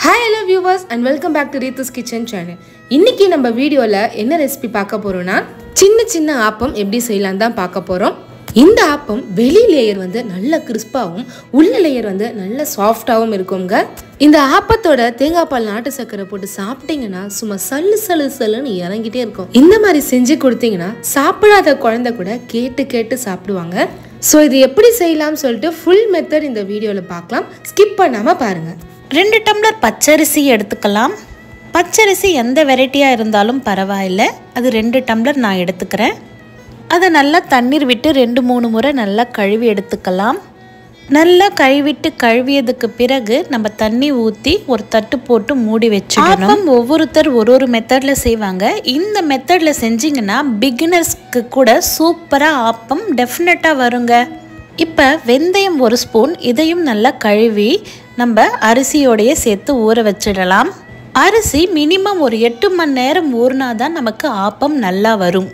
hi hello viewers and welcome back to Reethu's kitchen channel இன்னைக்கு நம்ம வீடியோவில் என்ன ரெசிபி பார்க்க போறோம்னா சின்ன சின்ன ஆப்பம் எப்படி செய்யலாம் தான் பார்க்க போகிறோம் இந்த ஆப்பம் வெளி லேயர் வந்து நல்ல கிறிஸ்பாகவும் உள்ள லேயர் வந்து நல்ல சாஃப்டாகவும் இருக்குங்க இந்த ஆப்பத்தோட தேங்காய் பால் நாட்டு சர்க்கரை போட்டு சாப்பிட்டீங்கன்னா சும்மா சல்லு சல்லு சல்லுன்னு இறங்கிட்டே இருக்கும் இந்த மாதிரி செஞ்சு கொடுத்தீங்கன்னா சாப்பிடாத குழந்தை கூட கேட்டு கேட்டு சாப்பிடுவாங்க ஸோ இது எப்படி செய்யலாம்னு சொல்லிட்டு ஃபுல் மெத்தட் இந்த வீடியோவில் பார்க்கலாம் ஸ்கிப் பண்ணாமல் பாருங்கள் ரெண்டு டம்ளர் பச்சரிசி எடுத்துக்கலாம் பச்சரிசி எந்த வெரைட்டியாக இருந்தாலும் பரவாயில்ல அது ரெண்டு டம்ளர் நான் எடுத்துக்கிறேன் அதை நல்லா தண்ணீர் விட்டு ரெண்டு மூணு முறை நல்லா கழுவி எடுத்துக்கலாம் நல்லா கழுவிட்டு கழுவியதுக்கு பிறகு நம்ம தண்ணி ஊற்றி ஒரு தட்டு போட்டு மூடி வச்சுக்கணும் ஆப்பம் ஒவ்வொருத்தர் ஒரு ஒரு மெத்தடில் செய்வாங்க இந்த மெத்தடில் செஞ்சிங்கன்னா பிகினர்ஸ்க்கு கூட சூப்பராக ஆப்பம் டெஃபினட்டாக வருங்க இப்போ வெந்தயம் ஒரு ஸ்பூன் இதையும் நல்லா கழுவி நம்ம அரிசியோடைய சேர்த்து ஊற வச்சிடலாம் அரிசி மினிமம் ஒரு எட்டு மணி நேரம் ஊறினா தான் நமக்கு ஆப்பம் நல்லா வரும்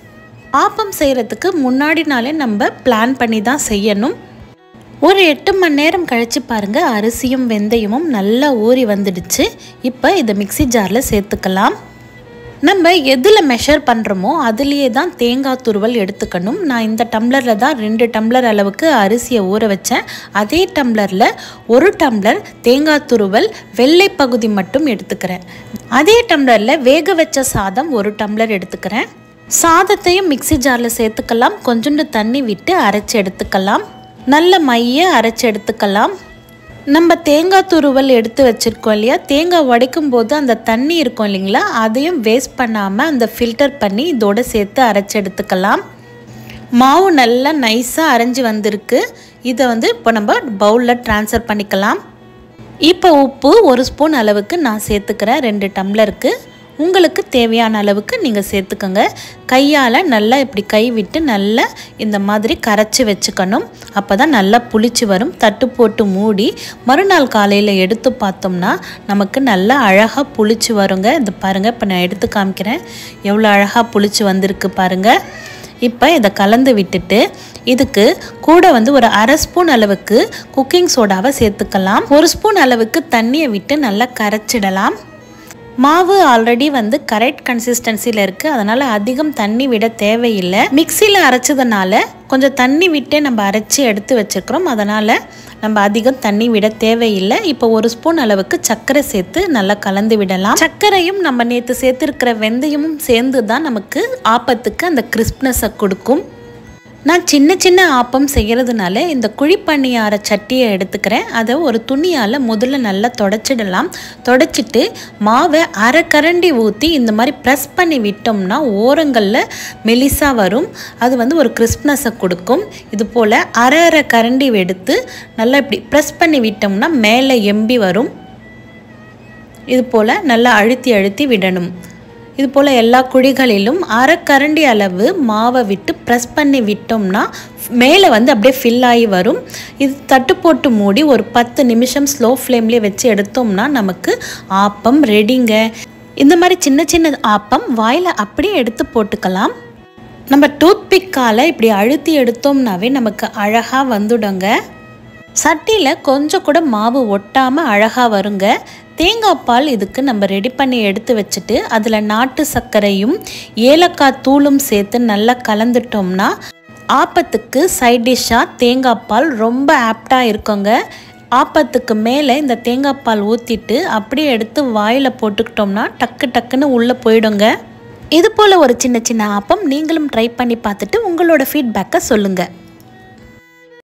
ஆப்பம் செய்கிறதுக்கு முன்னாடி நாளே நம்ம பிளான் பண்ணி தான் செய்யணும் ஒரு எட்டு மணி நேரம் கழித்து பாருங்கள் அரிசியும் வெந்தயமும் நல்லா ஊறி வந்துடுச்சு இப்போ இதை மிக்ஸி ஜாரில் சேர்த்துக்கலாம் நம்ம எதில் மெஷர் பண்ணுறோமோ அதுலேயே தான் தேங்காய் துருவல் எடுத்துக்கணும் நான் இந்த டம்ளரில் தான் ரெண்டு டம்ளர் அளவுக்கு அரிசியை ஊற வச்சேன் அதே டம்ளரில் ஒரு டம்ளர் தேங்காய் துருவல் வெள்ளை பகுதி மட்டும் எடுத்துக்கிறேன் அதே டம்ளரில் வேக வச்ச சாதம் ஒரு டம்ளர் எடுத்துக்கிறேன் சாதத்தையும் மிக்ஸி ஜாரில் சேர்த்துக்கலாம் கொஞ்சோண்டு தண்ணி விட்டு அரைச்சி எடுத்துக்கலாம் நல்ல மைய அரைச்சி எடுத்துக்கலாம் நம்ம தேங்காய் துருவல் எடுத்து வச்சுருக்கோம் இல்லையா தேங்காய் உடைக்கும் போது அந்த தண்ணி இருக்கும் இல்லைங்களா அதையும் வேஸ்ட் பண்ணாமல் அந்த ஃபில்டர் பண்ணி இதோட சேர்த்து அரைச்சி எடுத்துக்கலாம் மாவு நல்லா நைஸாக அரைஞ்சி வந்திருக்கு இதை வந்து இப்போ நம்ம பவுலில் ட்ரான்ஸ்ஃபர் பண்ணிக்கலாம் இப்போ உப்பு ஒரு ஸ்பூன் அளவுக்கு நான் சேர்த்துக்கிறேன் ரெண்டு டம்ளருக்கு உங்களுக்கு தேவையான அளவுக்கு நீங்கள் சேர்த்துக்கோங்க கையால் நல்லா இப்படி கை விட்டு நல்லா இந்த மாதிரி கரைச்சி வச்சுக்கணும் அப்போ தான் நல்லா புளிச்சு வரும் தட்டு போட்டு மூடி மறுநாள் காலையில் எடுத்து பார்த்தோம்னா நமக்கு நல்லா அழகாக புளிச்சு வருங்க இது பாருங்கள் இப்போ நான் எடுத்து காமிக்கிறேன் எவ்வளோ அழகாக புளிச்சு வந்திருக்கு பாருங்கள் இப்போ இதை கலந்து விட்டுட்டு இதுக்கு கூட வந்து ஒரு அரை ஸ்பூன் அளவுக்கு குக்கிங் சோடாவை சேர்த்துக்கலாம் ஒரு ஸ்பூன் அளவுக்கு தண்ணியை விட்டு நல்லா கரைச்சிடலாம் மாவு ஆல்ரெடி வந்து கரெக்ட் கன்சிஸ்டன்சியில் இருக்குது அதனால் அதிகம் தண்ணி விட தேவையில்லை மிக்சியில் அரைச்சதுனால கொஞ்சம் தண்ணி விட்டே நம்ம அரைச்சி எடுத்து வச்சுருக்கிறோம் அதனால் நம்ம அதிகம் தண்ணி விட தேவையில்லை இப்போ ஒரு ஸ்பூன் அளவுக்கு சர்க்கரை சேர்த்து நல்லா கலந்து விடலாம் சர்க்கரையும் நம்ம நேற்று சேர்த்துருக்கிற வெந்தயமும் சேர்ந்து தான் நமக்கு ஆப்பத்துக்கு அந்த கிறிஸ்ப்னஸை கொடுக்கும் நான் சின்ன சின்ன ஆப்பம் செய்கிறதுனால இந்த குழிப்பணியார சட்டியை எடுத்துக்கிறேன் அதை ஒரு துணியால் முதல்ல நல்லா தொடச்சிடலாம் தொடச்சிட்டு மாவை அரை கரண்டி ஊற்றி இந்த மாதிரி ப்ரெஸ் பண்ணி விட்டோம்னா ஓரங்களில் மெலிசாக வரும் அது வந்து ஒரு கிறிஸ்ப்னஸை கொடுக்கும் இது போல் அரை அரை கரண்டி எடுத்து நல்லா இப்படி ப்ரெஸ் பண்ணி விட்டோம்னா மேலே எம்பி வரும் இது போல் நல்லா அழுத்தி அழுத்தி விடணும் இது போல் எல்லா குழிகளிலும் அரை கரண்டி அளவு மாவை விட்டு ப்ரெஸ் பண்ணி விட்டோம்னா மேலே வந்து அப்படியே ஃபில் ஆகி வரும் இது தட்டு போட்டு மூடி ஒரு பத்து நிமிஷம் ஸ்லோ ஃப்ளேம்லேயே வச்சு எடுத்தோம்னா நமக்கு ஆப்பம் ரெடிங்க இந்த மாதிரி சின்ன சின்ன ஆப்பம் வாயில் அப்படியே எடுத்து போட்டுக்கலாம் நம்ம டூத் பிக்கால் இப்படி அழுத்தி எடுத்தோம்னாவே நமக்கு அழகாக வந்துடுங்க சட்டியில் கொஞ்சம் கூட மாவு ஒட்டாமல் அழகாக வருங்க தேங்காய் பால் இதுக்கு நம்ம ரெடி பண்ணி எடுத்து வச்சுட்டு அதில் நாட்டு சர்க்கரையும் ஏலக்காய் தூளும் சேர்த்து நல்லா கலந்துட்டோம்னா ஆப்பத்துக்கு சைட் டிஷ்ஷாக தேங்காய் பால் ரொம்ப ஆப்டாக இருக்குங்க ஆப்பத்துக்கு மேலே இந்த தேங்காய் பால் ஊற்றிட்டு அப்படியே எடுத்து வாயில் போட்டுக்கிட்டோம்னா டக்கு டக்குன்னு உள்ளே போயிடுங்க இது போல் ஒரு சின்ன சின்ன ஆப்பம் நீங்களும் ட்ரை பண்ணி பார்த்துட்டு உங்களோட ஃபீட்பேக்கை சொல்லுங்கள்